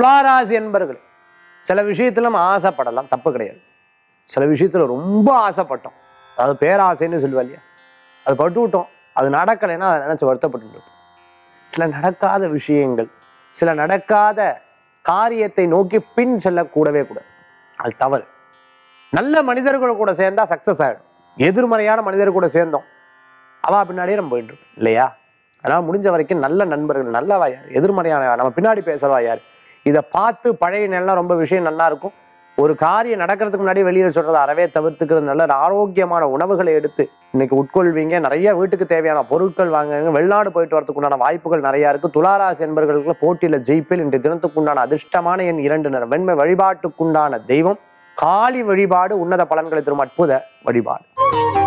துளாராசி என்பர்கள் சில விஷயத்துல நம்ம ஆசைப்படலாம் தப்பு கிடையாது சில விஷயத்துல ரொம்ப ஆசைப்பட்டோம் அதாவது பேராசைன்னு சொல்லுவா இல்லையா அது பட்டு விட்டோம் அது நடக்கலைன்னா அதை நினைச்சு வருத்தப்பட்டு இருப்போம். சில நடக்காத விஷயங்கள் சில நடக்காத காரியத்தை நோக்கி பின் செல்லக்கூடவே கூடாது அது தவறு நல்ல மனிதர்கள் கூட சேர்ந்தா சக்சஸ் ஆகிடும் எதிர்மறையான மனிதர் கூட சேர்ந்தோம் அவா பின்னாடியே நம்ம போயிட்டு இருக்கோம் இல்லையா அதனால முடிஞ்ச வரைக்கும் நல்ல நண்பர்கள் நல்லவா யார் எதிர்மறையான யார்? நம்ம பின்னாடி பேசுறவா யார் இதை பார்த்து பழைய நிலம் ரொம்ப விஷயம் நல்லா இருக்கும் ஒரு காரியம் நடக்கிறதுக்கு முன்னாடி வெளியில சொல்றதை அறவே தவிர்த்துக்கிறது நல்ல ஆரோக்கியமான உணவுகளை எடுத்து இன்னைக்கு உட்கொள்வீங்க நிறைய வீட்டுக்கு தேவையான பொருட்கள் வாங்குங்க வெளிநாடு போயிட்டு வரதுக்கு உண்டான வாய்ப்புகள் நிறைய இருக்கு துளாராசி என்பர்களுக்கு போட்டியில ஜெயிப்பில் இன்றைய தினத்துக்கு உண்டான அதிர்ஷ்டமான எண் இரண்டு நிறம் வெண்மை வழிபாட்டுக்குண்டான தெய்வம் காளி வழிபாடு உன்னத பலன்களை தரும் அற்புத வழிபாடு